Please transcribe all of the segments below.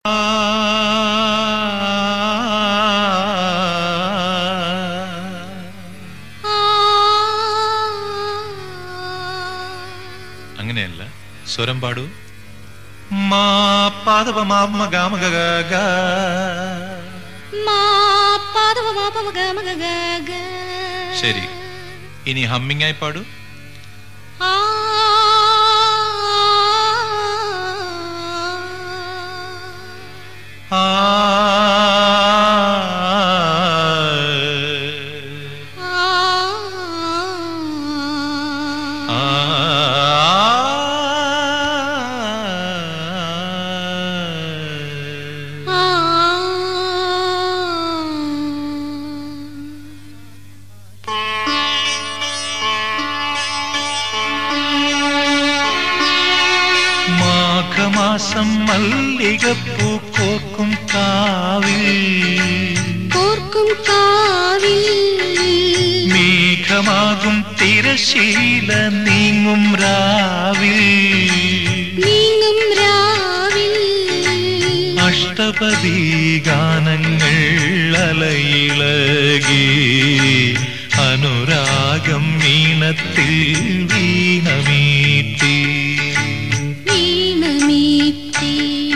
അങ്ങനെയല്ല സ്വരം പാടൂ മാ പാദവ മാമ ഗാമ ഗ ഗ ഗ. ശരി ഇനി ഹമ്മിങ് ആയി പാടൂ ആ ആ മാഘമാസം മല്ലികപ്പൂ കോർക്കും കാവിൽ കോർക്കും കാവിൽ മേഘമാകും തിരശീല നീങ്ങും രാവിൽ നീങ്ങും രാവിൽ അഷ്ടപതി ഗാനങ്ങൾ അലയിളകി അനുരാഗം വീണത്തിൽ വീണമീട്ടി വീണമീട്ടി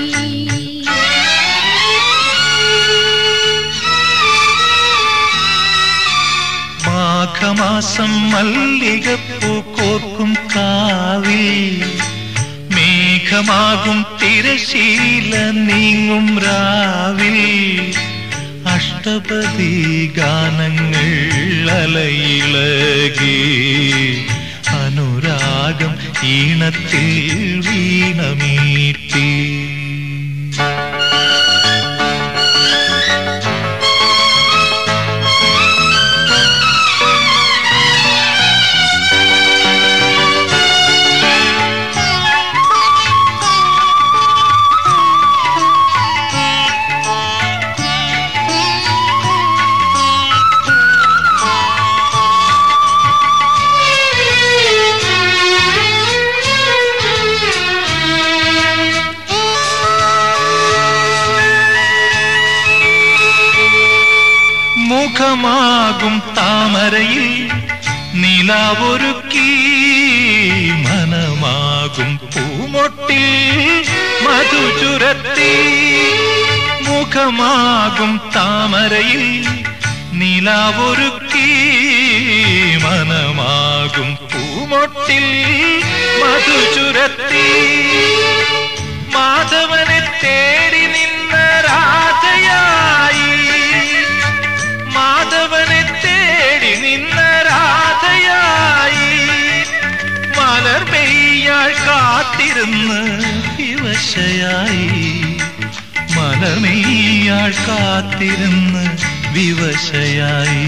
മാഘമാസം മല്ലികപ്പൂ കോർക്കും കാവിൽ മേഘമാകും തിരശീല നീങ്ങും രാവിൽ അഷ്ടപതി ഗാനങ്ങൾ അലയിളകി അനുരാഗം ഈണത്തിൽ വീണമീട്ടി മുഖമാകും താമരയിൽ നിലാവൊരുക്കി മനമാകും പൂമൊട്ടിൽ മധു ചുരത്തി മുഖമാകും താമരയിൽ നിലാവൊരുക്കി മനമാകും പൂമൊട്ടിൽ മധു ചുരത്തി മാധവനെ തേടി നിന്ന രാധയായി മാധവനെ തേടി നിന്ന രാധയായി മലർമെയ്യാൾ കാത്തിരുന്ന് വിവശയായി മലർമെയ്യാൾ കാത്തിരുന്ന് വിവശയായി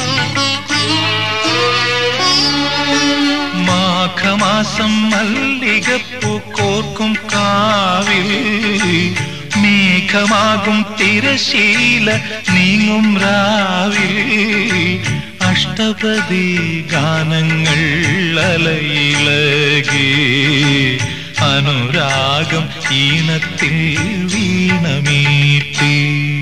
മാഘമാസം മല്ലികപ്പൂ കോർക്കും കാവിൽ മേഘമാകും തിരശീല നീങ്ങും രാവിൽ അഷ്ടപതി ഗാനങ്ങൾ അലയിളകി അനുരാഗം ഈണത്തിൽ വീണമീട്ടി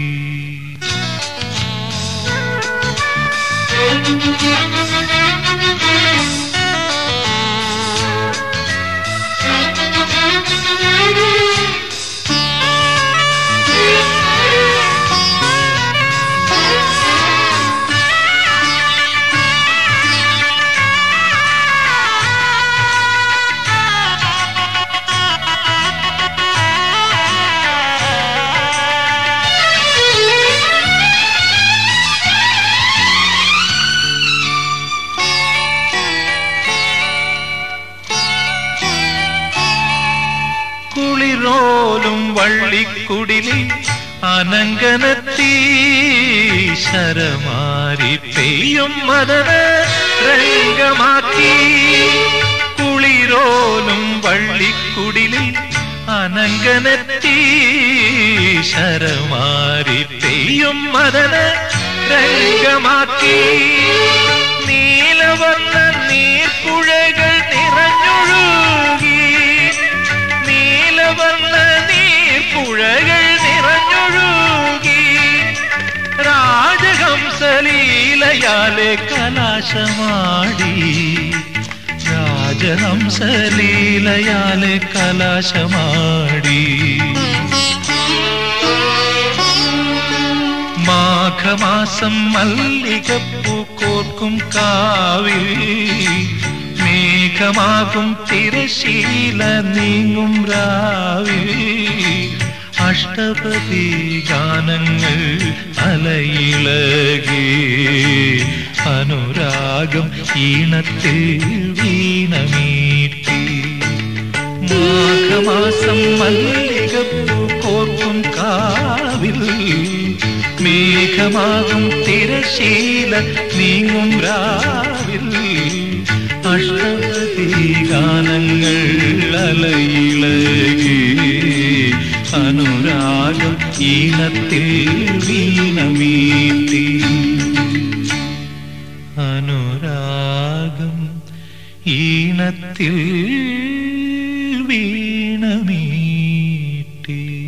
കുളിരോലും വള്ളിക്കുടിലിൽ അനങ്കനത്തീ ശരമാരി പെയ്യും മദന രംഗമാക്കി കുളിരോലും വള്ളിക്കുടിലിൽ അനങ്കനത്തീ ശരമാരി പെയ്യും മദന രംഗമാക്കി നീലവർണ്ണ നീർപ്പുഴകൾ നിറഞ്ഞൊഴുകി നീലവർണ്ണ നീർപ്പുഴകൾ കലാശമാടി രാജഹംസലീലയാലെ കലാശമാടി മാഘമാസം മല്ലികപ്പൂ കോർക്കും കാവിൽ മേഘമാകും തിരശീല നീങ്ങും രാവിൽ അഷ്ടപതി ഗാനങ്ങൾ അലയിളകി അനുരാഗം ഈണത്തിൽ വീണമീട്ടി മാഘമാസം മല്ലികപ്പൂ കോർക്കും കാവിൽ മേഘമാകും തിരശീല നീങ്ങും രാവിൽ അഷ്ടപതി ഗാനങ്ങൾ അലയിളകി അനുരാഗം ഈണത്തിൽ വീണമീട്ടി അനുരാഗം ഈണത്തിൽ വീണമീട്ടി